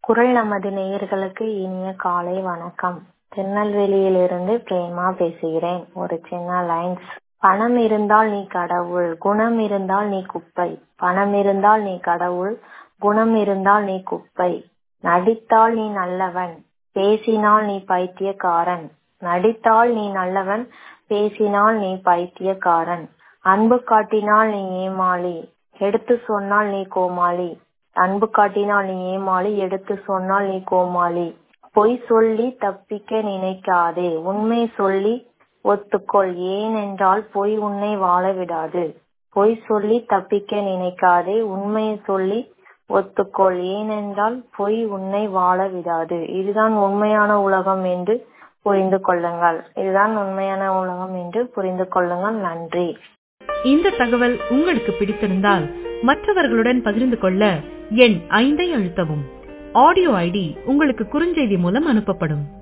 குரல் நமது நேயர்களுக்கு இனிய காலை வணக்கம் திருநெல்வேலியிலிருந்து பிரேமா பேசுகிறேன் ஒரு சின்ன லைன்ஸ் பணம் இருந்தால் நீ கடவுள் குணம் இருந்தால் நீ குப்பை பணம் இருந்தால் நீ கடவுள் குணம் இருந்தால் நீ குப்பை நடித்தால் நீ நல்லவன் பேசினால் நீ பைத்தியக்காரன் நடித்தால் நீ நல்லவன் பேசினால் நீ பைத்தியக்காரன் அன்பு காட்டினால் நீ ஏமாளி எடுத்து சொன்னால் நீ கோமாளி அன்பு காட்டினால் நீ ஏமாளி எடுத்து சொன்னால் நீ கோமாளி பொய் சொல்லி தப்பிக்க நினைக்காதே உண்மை சொல்லி ஒத்துக்கொள் ஏனென்றால் பொய் உன்னை வாழ விடாது பொய் சொல்லி தப்பிக்க நினைக்காதே உண்மையை சொல்லி ஒத்துக்கொள் ஏனென்றால் பொய் உன்னை வாழ விடாது இதுதான் உண்மையான உலகம் என்று புரிந்து கொள்ளுங்கள் இதுதான் உண்மையான உலகம் என்று புரிந்து கொள்ளுங்கள் நன்றி இந்த தகவல் உங்களுக்கு பிடித்திருந்தால் மற்றவர்களுடன் பகிர்ந்து கொள்ள எண் ஐந்தை அழுத்தவும் ஆடியோ ஐடி உங்களுக்கு குறுஞ்செய்தி மூலம் அனுப்பப்படும்